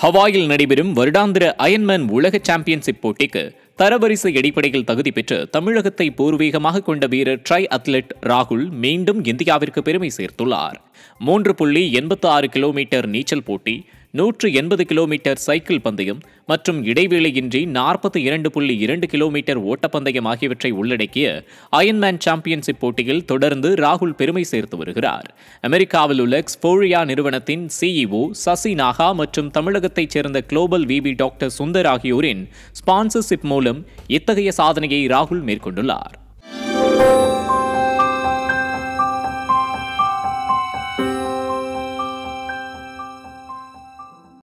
ஹவாயில் நடைபெறும் வருடாந்திர அயன்மேன் உலக சாம்பியன்ஷிப் போட்டிக்கு தரவரிசை அடிப்படையில் தகுதி பெற்று தமிழகத்தை பூர்வீகமாக கொண்ட வீரர் ட்ரை அத்லெட் ராகுல் மீண்டும் இந்தியாவிற்கு பெருமை சேர்த்துள்ளார் மூன்று புள்ளி எண்பத்தி ஆறு கிலோமீட்டர் நீச்சல் போட்டி நூற்று எண்பது கிலோமீட்டர் சைக்கிள் பந்தயம் மற்றும் இடைவேளையின்றி நாற்பத்தி இரண்டு புள்ளி இரண்டு கிலோமீட்டர் ஓட்டப்பந்தயம் ஆகியவற்றை உள்ளடக்கிய அயன்மேன் சாம்பியன்ஷிப் போட்டியில் தொடர்ந்து ராகுல் பெருமை சேர்த்து வருகிறார் அமெரிக்காவில் உள்ள எக்ஸ்போரியா நிறுவனத்தின் சிஇஓ சசி நாகா மற்றும் தமிழகத்தைச் சேர்ந்த குளோபல் விபி டாக்டர் சுந்தர் ஆகியோரின் ஸ்பான்சர்ஷிப் மூலம் இத்தகைய சாதனையை ராகுல் மேற்கொண்டுள்ளார்